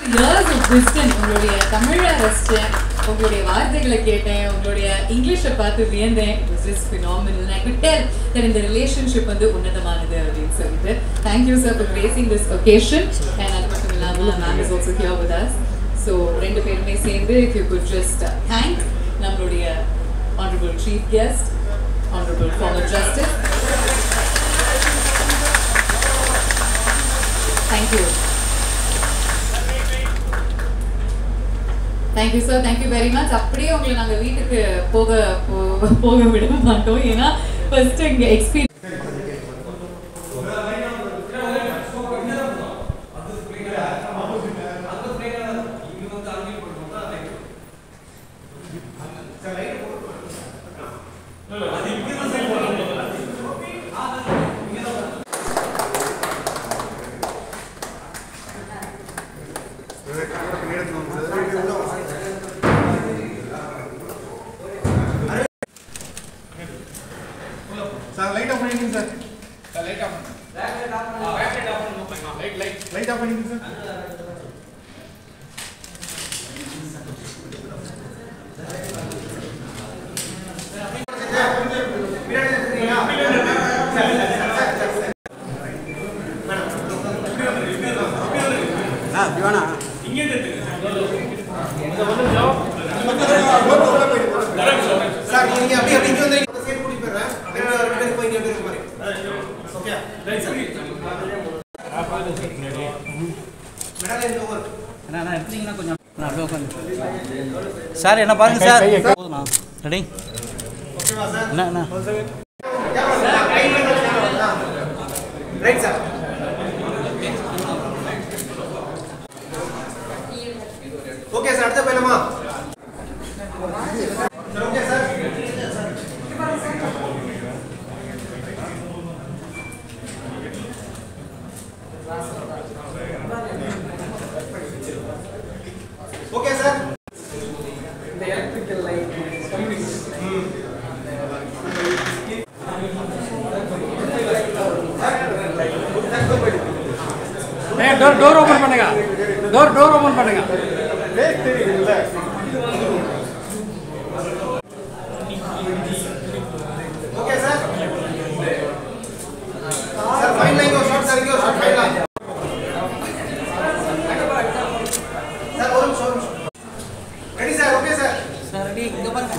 Years of wisdom உங்களுடைய தமிழை ரசிச்சேன் உங்களுடைய வார்த்தைகளை கேட்டேன் உங்களுடைய இங்கிலீஷை பார்த்து வியந்தேன் it was just phenomenal I could tell that இந்த ரிலேஷன்ஷிப் வந்து உன்னதமானது அப்படின்னு சொல்லிட்டு thank you sir for gracing this occasion and அது மட்டும் இல்லாமல் ma'am is also here with us so ரெண்டு பேருமே சேர்ந்து if you could just thank நம்மளுடைய honourable chief guest honourable former justice thank you thank you sir thank you very much அப்படியே உங்களை நாங்கள் வீட்டுக்கு போக போ- போக விட மாட்டோம் ஏன்னா ஃபர்ஸ்ட் இங்கே எக்ஸ்பீரியன்ஸ் சார் லைட் ஆஃப் பண்ணிடுங்க sir light off light off light light light off பண்ணிடுங்க சார் சார் நீங்க அப்படியே அப்படியே இங்க வந்து அந்த சைடு கூட்டி போயிடுறேன் ரெண்டு ரெண்டு பேரும் போய் இங்க அப்படியே இருக்க மாதிரி ஓகே ரைட் சார் மேடம் இந்த ஓவர் அண்ணா எடுத்தீங்கன்னா கொஞ்சம் அண்ணா, அப்படியே உட்காந்து சார் என்ன பாருங்க சார் போதுண்ணா ரெடி ஓகேவா சார் என்ன என்ன ரைட் சார் ஓகே சார் அடுத்த போயிடலாமா sir okay sir okay sir இந்த electrical light communication door door open பண்ணுங்க டோர் டோர் ஓபன் பண்ணுங்க okay sir sir fine line ஒரு ஷார்ட் சார் இங்க ஒரு ஷார்ட் ஃபைன் லைன் சார் ஒரு நிமிஷம் ஒரு நிமிஷம் ready sir okay sir sir ready இங்கே பாருங்க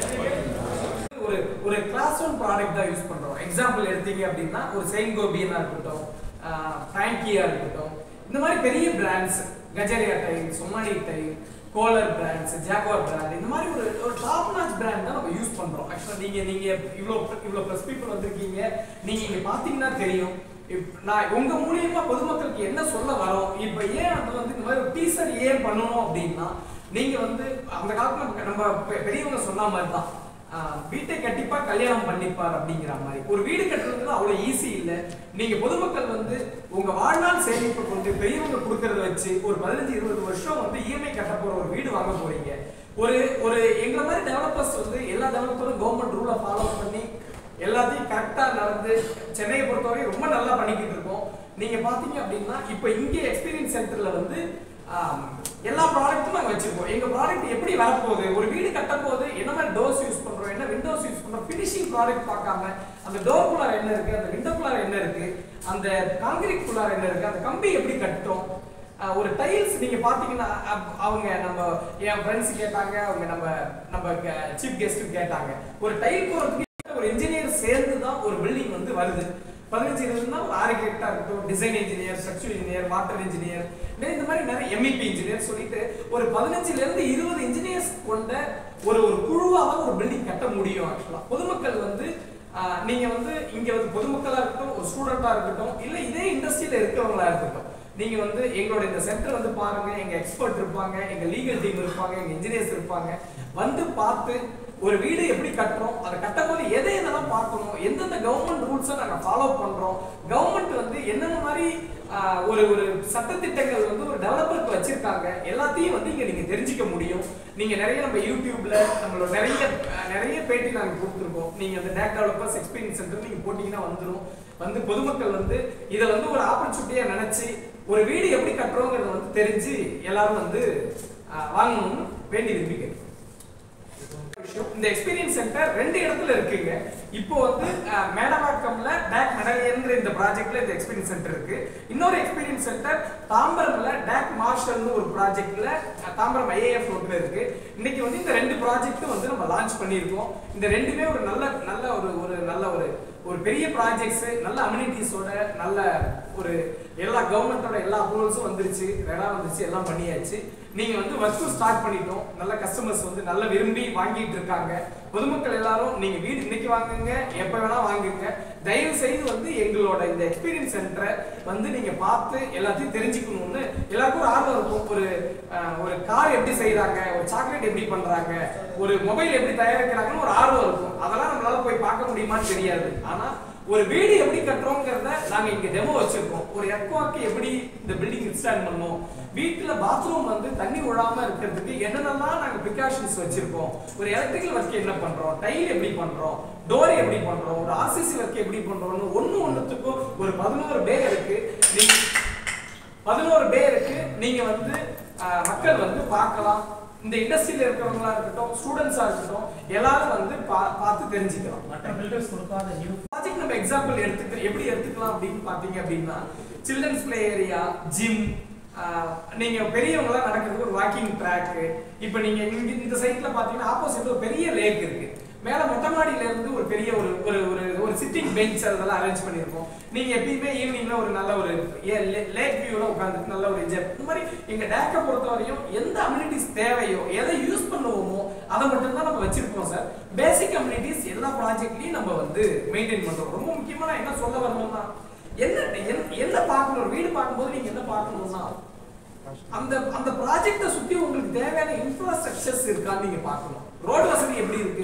ஒரு ஒரு கிளாஸ் ஒன் ப்ராடக்ட் தான் யூஸ் பண்றோம் எக்ஸாம்பிள் எடுத்தீங்க அப்படின்னா ஒரு செயின்கோபியனா இருக்கட்டும் ஃப்ராங்கியா இருக்கட்டும் இந்த மாதிரி பெரிய brands Kajaria time Somany time Kohler brands Jaguar brand இந்த மாதிரி ஒரு ஒரு டாப் நாச் பிராண்ட் தான் நம்ம யூஸ் பண்றோம் ஆக்சுவலா நீங்க நீங்க இவ்வளோ இவ்வளோ ப்ளஸ் பீப்புள் வந்திருக்கீங்க நீங்க இங்க பாத்தீங்கன்னா தெரியும் இப்ப நான் உங்க மூலியமா பொதுமக்களுக்கு என்ன சொல்ல வரோம் இப்ப ஏன் அது வந்து இந்த மாதிரி ஒரு டீசர் ஏன் பண்ணணும் அப்படின்னா நீங்க வந்து அந்த காலத்துல நம்ம பெ- பெரியவங்க சொன்ன மாதிரி தான் ஆஹ் வீட்டை கட்டிப்பா கல்யாணம் பண்ணிப்பார் அப்படிங்கிற மாதிரி ஒரு வீடு கட்டுறது அவ்வளவு ஈஸி இல்ல நீங்க பொதுமக்கள் வந்து உங்க வாழ்நாள் சேமிப்பை கொண்டு பெரியவங்க கொடுக்கறத வச்சு ஒரு பதினஞ்சு இருபது வருஷம் வந்து இஎம்ஐ கட்ட போற ஒரு வீடு வாங்க போறீங்க ஒரு ஒரு எங்களை மாதிரி டெவலப்பர்ஸ் வந்து எல்லா டெவலப்பரும் கவர்மெண்ட் ரூலை ஃபாலோ பண்ணி எல்லாத்தையும் கரெக்டா நடந்து சென்னையை பொறுத்தவரை ரொம்ப நல்லா பண்ணிக்கிட்டு இருக்கோம் நீங்க பாத்தீங்க அப்படின்னா இப்போ இங்க எக்ஸ்பீரியன்ஸ் சென்டர்ல வந்து ஆம், எல்லா ப்ராடக்ட்டும் நாங்க வச்சிருக்கோம் எங்க ப்ராடக்ட் எப்படி வரப்போகுது ஒரு வீடு கட்டும் போது என்ன மாதிரி டோர்ஸ் யூஸ் பண்றோம் என்ன விண்டோஸ் யூஸ் பண்றோம் ஃபினிஷிங் ப்ராடக்ட் பார்க்காம அந்த டோர் குள்ளார என்ன இருக்கு அந்த விண்டோ குள்ளார என்ன இருக்கு அந்த காங்கிரீட் குள்ளார என்ன இருக்கு அந்த கம்பி எப்படி கட்டுறோம் ஆஹ் ஒரு டைல்ஸ் நீங்க பாத்தீங்கன்னா அப்- அவங்க நம்ம என் ஃப்ரெண்ட்ஸ் கேட்டாங்க அவங்க நம்ம நம்ம சீஃப் கெஸ்ட் கேட்டாங்க ஒரு டைல் போறதுக்கு ஒரு இன்ஜினியர் சேர்ந்து தான் ஒரு பில்டிங் வந்து வருது பதினஞ்சு இருபதுனா ஒரு ஆர்கிடெக்டா இருக்கட்டும் design engineer structure engineer water engineer இந்த மாதிரி நிறைய எம்இபி இன்ஜினியர் சொல்லிட்டு ஒரு பதினஞ்சுல இருந்து இருபது இன்ஜினியர்ஸ் கொண்ட ஒரு ஒரு குழுவாக ஒரு பில்டிங் கட்ட முடியும் ஆக்சுவலா பொதுமக்கள் வந்து ஆஹ், நீங்க வந்து இங்க வந்து பொதுமக்களா இருக்கட்டும் ஒரு ஸ்டூடெண்டா இருக்கட்டும் இல்ல இதே இண்டஸ்ட்ரியில இருக்கவங்களா இருக்கட்டும் நீங்க வந்து எங்களோட இந்த சென்டர் வந்து பாருங்க எங்க எக்ஸ்பர்ட் இருப்பாங்க எங்க லீகல் டீம் இருப்பாங்க எங்க இன்ஜினியர்ஸ் இருப்பாங்க வந்து பார்த்து ஒரு வீடு எப்படி கட்டுறோம் அதை கட்டும் போது எதை எதெல்லாம் பார்க்கணும் எந்தெந்த கவர்மெண்ட் ரூல்ஸை நாங்க ஃபாலோ பண்றோம் கவர்மெண்ட் வந்து என்னென்ன மாதிரி ஆஹ், ஒரு ஒரு சட்டத்திட்டங்கள் வந்து ஒரு டெவலப்பருக்கு வச்சிருக்காங்க எல்லாத்தையும் வந்து இங்க நீங்க தெரிஞ்சுக்க முடியும் நீங்க நிறைய நம்ம யூடியூப்ல நம்மளோட நிறைய ஆஹ், நிறைய பேட்டி நாங்க கொடுத்துருக்கோம் நீங்க அந்த டேக் டெவலப்பர்ஸ் எக்ஸ்பீரியன்ஸ் சென்டர் நீங்க போட்டீங்கன்னா வந்துரும் வந்து பொதுமக்கள் வந்து இதை வந்து ஒரு ஆப்பர்ச்சுனிட்டியா நினைச்சு ஒரு வீடு எப்படி கட்டுறோங்கிறத வந்து தெரிஞ்சு எல்லாரும் வந்து ஆஹ், வாங்கணும்னு வேண்டி விரும்பி கேட்கிறேன். விஷயம். இந்த எக்ஸ்பீரியன்ஸ் சென்டர் ரெண்டு இடத்துல இருக்குங்க இப்போ வந்து அஹ், மேடவாக்கம்ல டேக் மெடலியன்ற இந்த ப்ராஜெக்ட்ல இந்த எக்ஸ்பீரியன்ஸ் சென்டர் இருக்கு இன்னொரு எக்ஸ்பீரியன்ஸ் சென்டர் தாம்பரம்ல டேக் மார்ஷல்னு ஒரு ப்ராஜெக்ட்ல அஹ், தாம்பரம் ஐஏஎஃப் ரோட்ல இருக்கு இன்னைக்கு வந்து இந்த ரெண்டு ப்ராஜெக்ட்டும் வந்து நம்ம லான்ச் பண்ணியிருக்கோம் இந்த ரெண்டுமே ஒரு நல்ல நல்ல ஒரு ஒரு நல்ல ஒரு ஒரு பெரிய ப்ராஜெக்ட்ஸ் நல்ல அம்யூனிட்டிஸோட நல்ல ஒரு எல்லா கவர்மெண்டோட எல்லா அப்ரூவல்ஸும் வந்துருச்சு ரெடா வந்துருச்சு எல்லாம் பண்ணியாச்சு நீங்க வந்து ஒர்க்கும் ஸ்டார்ட் பண்ணிட்டோம் நல்ல கஸ்டமர்ஸ் வந்து நல்ல விரும்பி வாங்கிட்டு இருக்காங்க பொதுமக்கள் எல்லாரும் நீங்க வீடு இன்னைக்கு வாங்குங்க எப்ப வேணா வாங்குங்க தயவு செய்து வந்து எங்களோட இந்த எக்ஸ்பீரியன்ஸ் சென்டரை வந்து நீங்க பார்த்து எல்லாத்தையும் தெரிஞ்சுக்கணும்னு எல்லாருக்கும் ஒரு ஆர்வம் இருக்கும் ஒரு அஹ், ஒரு கார் எப்படி செய்றாங்க ஒரு சாக்லேட் எப்படி பண்றாங்க ஒரு மொபைல் எப்படி தயாரிக்கிறாங்கன்னு ஒரு ஆர்வம் இருக்கும் அதெல்லாம் நம்மளால போய் பார்க்க முடியுமான்னு தெரியாது ஆனா ஒரு வீடு எப்படி கட்டுறோங்கிறத நாங்க இங்க டெமோ வச்சிருக்கோம் ஒரு எக்வாக்கு எப்படி இந்த பில்டிங் இன்ஸ்டால் பண்ணோம் வீட்டுல பாத்ரூம் வந்து தண்ணி விழாம இருக்கிறதுக்கு என்னென்னலாம் நாங்க ப்ரிகாஷன்ஸ் வச்சிருக்கோம் ஒரு எலக்ட்ரிக்கல் ஒர்க் என்ன பண்றோம் டைல் எப்படி பண்றோம் டோர் எப்படி பண்றோம் ஒரு ஆர்சிசி ஒர்க் எப்படி பண்றோம்னு ஒண்ணு ஒண்ணுத்துக்கும் ஒரு பதினோரு பே இருக்கு நீங்க பதினோரு பே இருக்கு நீங்க வந்து அஹ், மக்கள் வந்து பார்க்கலாம் இந்த இண்டஸ்ட்ரியில இருக்கிறவங்களா இருக்கட்டும் ஸ்டூடெண்ட்ஸா இருக்கட்டும் எல்லாரும் வந்து பா- பார்த்து தெரிஞ்சுக்கலாம் மற்ற பில்டர்ஸ் கொடுக்காத நியூ ப்ராஜெக்ட் நம்ம எக்ஸாம்பிள் எடுத்துக்க எப்படி எடுத்துக்கலாம் அப்படின்னு பாத்தீங்க அப்படின்னா சில்ட்ரன்ஸ் பிளே ஏரியா ஜிம் நீங்க பெரியவங்களாம் நடக்கிறதுக்கு ஒரு வாக்கிங் ட்ராக் இப்போ நீங்க இங்க இந்த சைட்ல பாத்தீங்கன்னா ஆப்போசிட் ஒரு பெரிய லேக் இருக்கு மேல மொட்டை மாடியில இருந்து ஒரு பெரிய ஒரு ஒரு ஒரு ஒரு சிட்டிங் பெஞ்ச் அதெல்லாம் அரேஞ்ச் பண்ணியிருக்கோம் நீங்க எப்பயுமே ஈவினிங்ல ஒரு நல்ல ஒரு லேக் வியூல உட்காந்துட்டு நல்ல ஒரு என்ஜாய் இந்த மாதிரி எங்க டேக்கை பொறுத்த வரையும் எந்த அம்யூனிட்டிஸ் தேவையோ எதை யூஸ் பண்ணுவோமோ அதை மட்டும் தான் நம்ம வச்சிருக்கோம் சார் பேசிக் அம்யூனிட்டிஸ் எல்லா ப்ராஜெக்ட்லயும் நம்ம வந்து மெயின்டைன் பண்றோம் ரொம்ப முக்கியமா நான் என்ன சொல்ல வரணும்னா என்ன என்ன- என்ன பார்க்கணும் ஒரு வீடு பார்க்கும்போது நீங்க என்ன பார்க்கணும்னா அந்த அந்த ப்ராஜெக்ட்டை சுத்தி உங்களுக்கு தேவையான இன்ஃப்ராஸ்ட்ரக்சர்ஸ் இருக்கான்னு நீங்க பார்க்கணும் ரோடு வசதி எப்படி இருக்கு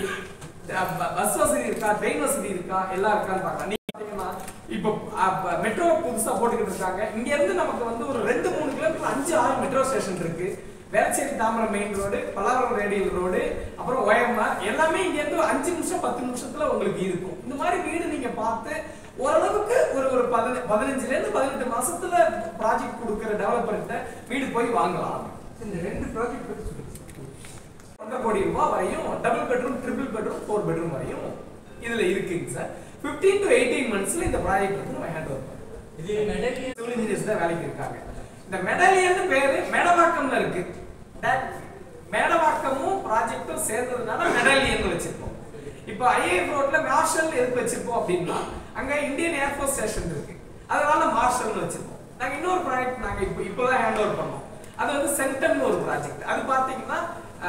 பஸ் வசதி இருக்கா ட்ரெயின் வசதி இருக்கா எல்லாம் இருக்கான்னு பார்க்கலாம் நீங்க பாத்தீங்கன்னா இப்போ மெட்ரோ புதுசா போட்டுக்கிட்டு இருக்காங்க இங்க இருந்து நமக்கு வந்து ஒரு ரெண்டு மூணு கிலோமீட்டர் அஞ்சு ஆறு மெட்ரோ ஸ்டேஷன் இருக்கு Velachery Tambaram main road Pallavaram radial road அப்புறம் ஓஎம்ஆர் எல்லாமே இங்க இருந்து ஒரு அஞ்சு நிமிஷம் பத்து நிமிஷத்துல உங்களுக்கு இருக்கும் இந்த மாதிரி வீடு நீங்க பார்த்து ஓரளவுக்கு ஒரு ஒரு பதின பதினஞ்சுல இருந்து பதினெட்டு மாசத்துல ப்ராஜெக்ட் கொடுக்குற டெவலப்பர்கிட்ட வீடு போய் வாங்கலாம் இந்த ரெண்டு ப்ராஜெக்ட் பத்தி சொல்லுங்க ஒன்றரை கோடி ரூபாய் வரையும் double bedroom triple bedroom four bedroom வரையும் இதுல இருக்குங்க சார் 15 டு எயிட்டீன் மந்த்ஸ்ல இந்த ப்ராஜெக்ட் வந்து நம்ம ஹேண்ட் ஓவர் இது மெடலியன் சிவில் இன்ஜினியர்ஸ் தான் வேலைக்கு இருக்காங்க இந்த மெடலியன் பேரு மேடவாக்கம்ல இருக்கு That மேடவாக்கமும் ப்ராஜெக்டும் சேர்ந்ததுனால மெடலியன் வச்சிருக்கோம் இப்போ ஐஏஎஃப் ரோட்ல மார்ஷல் எதுக்கு வச்சிருக்கோம் அப்படின்னா அங்க இந்தியன் ஏர்ஃபோர்ஸ் ஸ்டேஷன் இருக்கு அதனால மார்ஷல்னு வச்சிருக்கோம் நாங்க இன்னொரு ப்ராஜெக்ட் நாங்க இப்போ இப்போதான் ஹேண்ட் ஓவர் பண்ணோம் அது வந்து சென்டம்னு ஒரு ப்ராஜெக்ட் அது பாத்தீங்கன்னா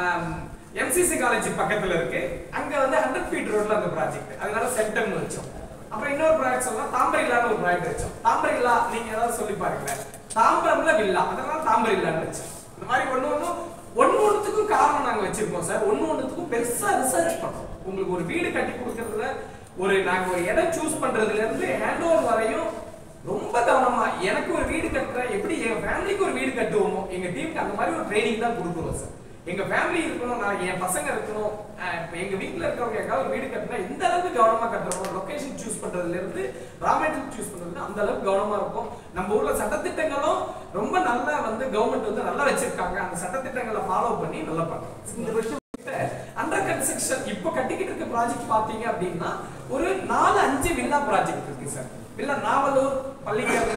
எம்சிசி காலேஜ் பக்கத்துல இருக்கு அங்க வந்து ஹண்ட்ரட் ஃபீட் ரோட்ல அந்த ப்ராஜெக்ட் அதனால சென்டம்னு வச்சோம் அப்புறம் இன்னொரு ப்ராஜெக்ட் சொல்லலாம் தாம்பரில்லான்னு ஒரு ப்ராஜெக்ட் வச்சோம் தாம்பரில்லா நீங்க ஏதாவது சொல்லி பாருங்களேன் தாம்பரம்ல வில்லா அதனால தாம்பரில்லான்னு வச்சோம் இந்த மாதிரி ஒண்ணு ஒண்ணு ஒண்ணு ஒண்ணுத்துக்கும் காரணம் நாங்க வச்சிருக்கோம் சார் ஒண்ணு ஒண்ணுத்துக்கும் பெருசா ரிசர்ச் பண்றோம் உங்களுக்கு ஒரு வீடு கட்டி கொடுக்கறதுல ஒரு நாங்க ஒரு இடம் சூஸ் பண்றதுல இருந்து ஹேண்ட் ஓவர் வரையும் ரொம்ப கவனமா எனக்கு ஒரு வீடு கட்டுறேன் எப்படி என் ஃபேமிலிக்கு ஒரு வீடு கட்டுவோமோ எங்க டீமுக்கு அந்த மாதிரி ஒரு ட்ரைனிங் தான் கொடுக்குறோம் சார் எங்க ஃபேமிலி இருக்கணும் நான் என் பசங்க இருக்கணும் அஹ் இப்ப எங்க வீட்ல இருக்கிறவங்க எங்காவது ஒரு வீடு கட்டினா எந்த அளவுக்கு கவனமா கட்டுறோம் லொகேஷன் சூஸ் பண்றதுல இருந்து ரா மெட்டீரியல் சூஸ் பண்றதுல அந்த அளவுக்கு கவனமா இருக்கும் நம்ம ஊர்ல சட்டத்திட்டங்களும் ரொம்ப நல்லா வந்து கவர்மெண்ட் வந்து நல்லா வச்சிருக்காங்க அந்த சட்டத்திட்டங்களை ஃபாலோ பண்ணி நல்லா பண்றோம் இந்த வருஷம் அண்டர் கன்ஸ்ட்ரக்ஷன் இப்போ கட்டிக்கிட்டு இருக்க ப்ராஜெக்ட் பாத்தீங்க அப்படின்னா ஒரு நாலு அஞ்சு வில்லா ப்ராஜெக்ட் இருக்கு சார் வில்லா நாவலூர் பள்ளிக்கர்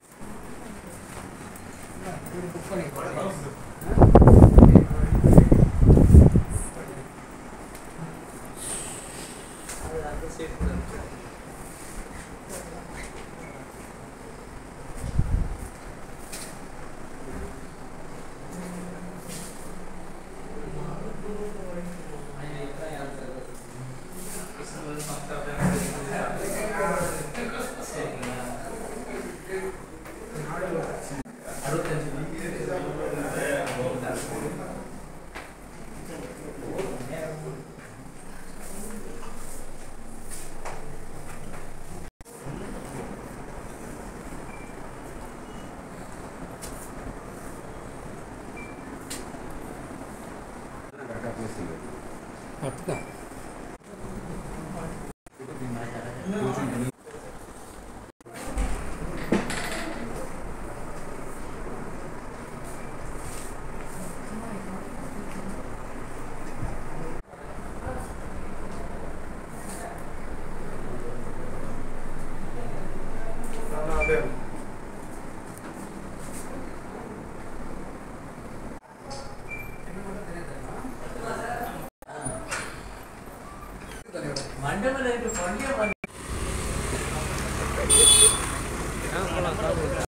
மண்டபம்